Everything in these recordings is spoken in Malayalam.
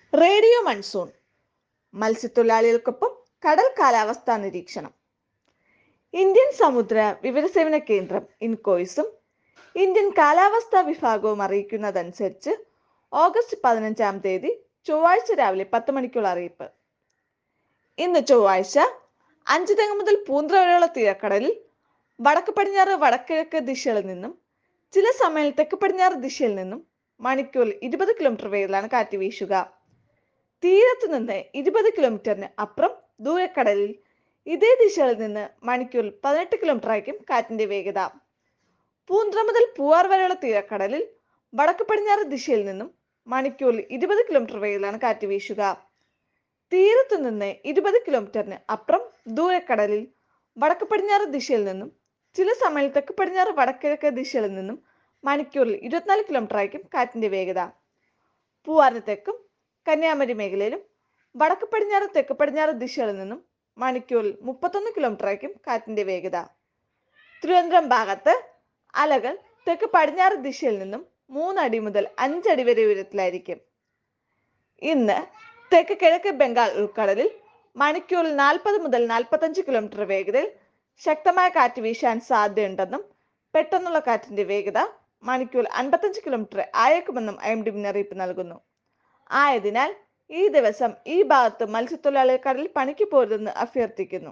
റേഡിയോ മൺസൂൺ മത്സ്യത്തൊഴിലാളികൾക്കൊപ്പം കടൽ കാലാവസ്ഥാ നിരീക്ഷണം ഇന്ത്യൻ സമുദ്ര വിവരസേവന കേന്ദ്രം ഇൻകോയ്സും ഇന്ത്യൻ കാലാവസ്ഥാ വിഭാഗവും അറിയിക്കുന്നതനുസരിച്ച് ഓഗസ്റ്റ് പതിനഞ്ചാം തീയതി ചൊവ്വാഴ്ച രാവിലെ പത്ത് മണിക്കുള്ള അറിയിപ്പ് ഇന്ന് ചൊവ്വാഴ്ച അഞ്ച് തെങ്ങ് മുതൽ പൂന്ത്ര വരെയുള്ള തീരക്കടലിൽ വടക്ക് പടിഞ്ഞാറ് വടക്കിഴക്ക് ദിശയിൽ നിന്നും ചില സമയം തെക്ക് പടിഞ്ഞാറ് ദിശയിൽ നിന്നും മണിക്കൂറിൽ ഇരുപത് കിലോമീറ്റർ വേഗത്തിലാണ് കാറ്റ് വീശുക തീരത്ത് നിന്ന് ഇരുപത് കിലോമീറ്ററിന് അപ്പുറം ദൂരക്കടലിൽ ഇതേ ദിശയിൽ നിന്ന് മണിക്കൂറിൽ പതിനെട്ട് കിലോമീറ്റർ ആയിരിക്കും കാറ്റിന്റെ വേഗത പൂന്ത്ര മുതൽ പൂവാർ വരെയുള്ള തീരക്കടലിൽ വടക്ക് പടിഞ്ഞാറ് ദിശയിൽ നിന്നും മണിക്കൂറിൽ ഇരുപത് കിലോമീറ്റർ വേഗത്തിലാണ് കാറ്റ് വീശുക തീരത്തു നിന്ന് ഇരുപത് കിലോമീറ്ററിന് അപ്പുറം ദൂരക്കടലിൽ വടക്ക് പടിഞ്ഞാറ് ദിശയിൽ നിന്നും ചില സമയം തെക്ക് പടിഞ്ഞാറ് വടക്കിഴക്ക് ദിശയിൽ നിന്നും മണിക്കൂറിൽ ഇരുപത്തിനാല് കിലോമീറ്റർ ആയിരിക്കും കാറ്റിന്റെ വേഗത പൂവാറിന് തെക്കും കന്യാകുമാരി മേഖലയിലും വടക്ക് പടിഞ്ഞാറ് തെക്ക് പടിഞ്ഞാറ് ദിശകളിൽ നിന്നും മണിക്കൂറിൽ മുപ്പത്തൊന്ന് കിലോമീറ്റർ ആയിരിക്കും കാറ്റിന്റെ വേഗത തിരുവനന്തപുരം ഭാഗത്ത് അലകൾ തെക്ക് പടിഞ്ഞാറ് ദിശയിൽ നിന്നും മൂന്നടി മുതൽ അഞ്ചടി വരെ ഉയരത്തിലായിരിക്കും ഇന്ന് തെക്ക് കിഴക്ക് ബംഗാൾ ഉൾക്കടലിൽ മണിക്കൂറിൽ നാൽപ്പത് മുതൽ നാൽപ്പത്തഞ്ച് കിലോമീറ്റർ വേഗതയിൽ ശക്തമായ കാറ്റ് വീശാൻ സാധ്യതയുണ്ടെന്നും പെട്ടെന്നുള്ള കാറ്റിന്റെ വേഗത മണിക്കൂറിൽ അൻപത്തഞ്ച് കിലോമീറ്റർ ആയേക്കുമെന്നും ഐ എം ഡി മുന്നറിയിപ്പ് നൽകുന്നു ആയതിനാൽ ഈ ദിവസം ഈ ഭാഗത്ത് മത്സ്യത്തൊഴിലാളികൾ കടലിൽ പണിക്ക് പോരുതെന്ന് അഭ്യർത്ഥിക്കുന്നു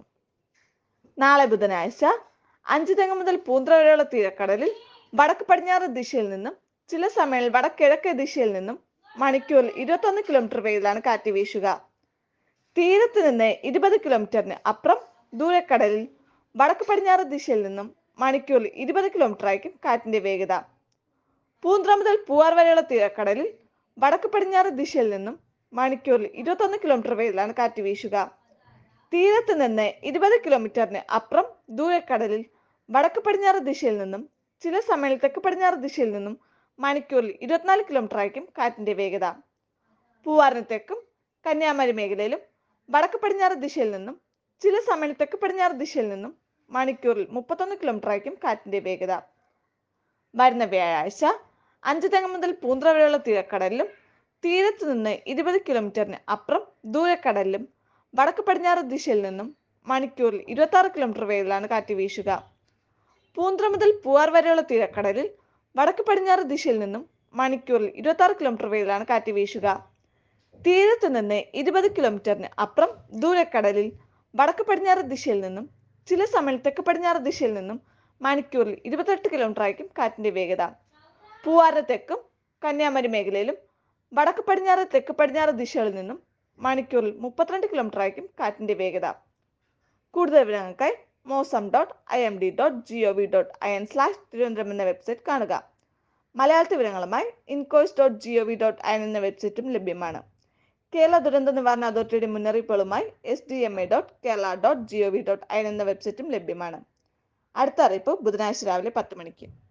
നാളെ ബുധനാഴ്ച അഞ്ച് തെങ്ങ് മുതൽ പൂന്ത്ര വരെയുള്ള തീരക്കടലിൽ വടക്ക് പടിഞ്ഞാറ് ദിശയിൽ നിന്നും ചില സമയങ്ങളിൽ വടക്കിഴക്ക് ദിശയിൽ നിന്നും മണിക്കൂറിൽ ഇരുപത്തൊന്ന് കിലോമീറ്റർ വേഗത്തിലാണ് കാറ്റ് വീശുക തീരത്ത് നിന്ന് ഇരുപത് കിലോമീറ്ററിന് അപ്പുറം ദൂരക്കടലിൽ വടക്ക് പടിഞ്ഞാറ് ദിശയിൽ നിന്നും മണിക്കൂറിൽ ഇരുപത് കിലോമീറ്റർ ആയിരിക്കും കാറ്റിന്റെ വേഗത പൂന്ത്ര മുതൽ പൂവാർ വരെയുള്ള തീരക്കടലിൽ വടക്ക് പടിഞ്ഞാറ് ദിശയിൽ നിന്നും മണിക്കൂറിൽ ഇരുപത്തൊന്ന് കിലോമീറ്റർ വേഗത്തിലാണ് കാറ്റ് വീശുക തീരത്ത് നിന്ന് ഇരുപത് കിലോമീറ്ററിന് അപ്പുറം ദൂരക്കടലിൽ വടക്ക് പടിഞ്ഞാറ് ദിശയിൽ നിന്നും ചില സമയങ്ങളിൽ തെക്ക് പടിഞ്ഞാറ് ദിശയിൽ നിന്നും മണിക്കൂറിൽ ഇരുപത്തിനാല് കിലോമീറ്റർ ആയിരിക്കും കാറ്റിന്റെ വേഗത പൂവാറിന് തെക്കും കന്യാകുമാരി മേഖലയിലും വടക്ക് പടിഞ്ഞാറ് ദിശയിൽ നിന്നും ചില സമയം തെക്ക് പടിഞ്ഞാറ് ദിശയിൽ നിന്നും മണിക്കൂറിൽ മുപ്പത്തൊന്ന് കിലോമീറ്റർ ആയിരിക്കും കാറ്റിന്റെ വേഗത വരുന്ന വ്യാഴാഴ്ച അഞ്ച് തെങ്ങ് മുതൽ പൂന്ത്ര വരെയുള്ള തീരക്കടലിലും തീരത്ത് നിന്ന് ഇരുപത് കിലോമീറ്ററിന് അപ്പുറം ദൂരക്കടലിലും വടക്ക് പടിഞ്ഞാറ് ദിശയിൽ നിന്നും മണിക്കൂറിൽ ഇരുപത്തി ആറ് കിലോമീറ്റർ വേഗത്തിലാണ് കാറ്റ് വീശുക പൂന്ത്ര മുതൽ പൂവാർ വരെയുള്ള തീരക്കടലിൽ വടക്ക് പടിഞ്ഞാറ് ദിശയിൽ നിന്നും മണിക്കൂറിൽ ഇരുപത്തി ആറ് കിലോമീറ്റർ വേഗത്തിലാണ് കാറ്റ് വീശുക തീരത്ത് നിന്ന് ഇരുപത് കിലോമീറ്ററിന് അപ്പുറം ദൂരക്കടലിൽ വടക്ക് പടിഞ്ഞാറ് ദിശയിൽ നിന്നും ചില സമയം തെക്ക് പടിഞ്ഞാറ് ദിശയിൽ നിന്നും മണിക്കൂറിൽ ഇരുപത്തെട്ട് കിലോമീറ്റർ ആയിരിക്കും കാറ്റിന്റെ വേഗത പൂവാറിന് തെക്കും കന്യാകുമാരി മേഖലയിലും വടക്ക് പടിഞ്ഞാറ് തെക്ക് പടിഞ്ഞാറ് ദിശകളിൽ നിന്നും മണിക്കൂറിൽ മുപ്പത്തിരണ്ട് കിലോമീറ്റർ ആയിരിക്കും കാറ്റിന്റെ വേഗത കൂടുതൽ വിവരങ്ങൾക്കായി mausam dot I M D dot G O V dot I N slash Thiruvananthapuram എന്ന വെബ്സൈറ്റ് കാണുക മലയാളത്തിൽ വിവരങ്ങളുമായി INCOIS dot G O V dot I N എന്ന വെബ്സൈറ്റും ലഭ്യമാണ് കേരള ദുരന്ത നിവാരണ അതോറിറ്റിയുടെ മുന്നറിയിപ്പുകളുമായി S D M A dot Kerala dot G O V dot I N എന്ന വെബ്സൈറ്റും ലഭ്യമാണ് അടുത്ത അറിയിപ്പ് ബുധനാഴ്ച രാവിലെ പത്ത് മണിക്ക്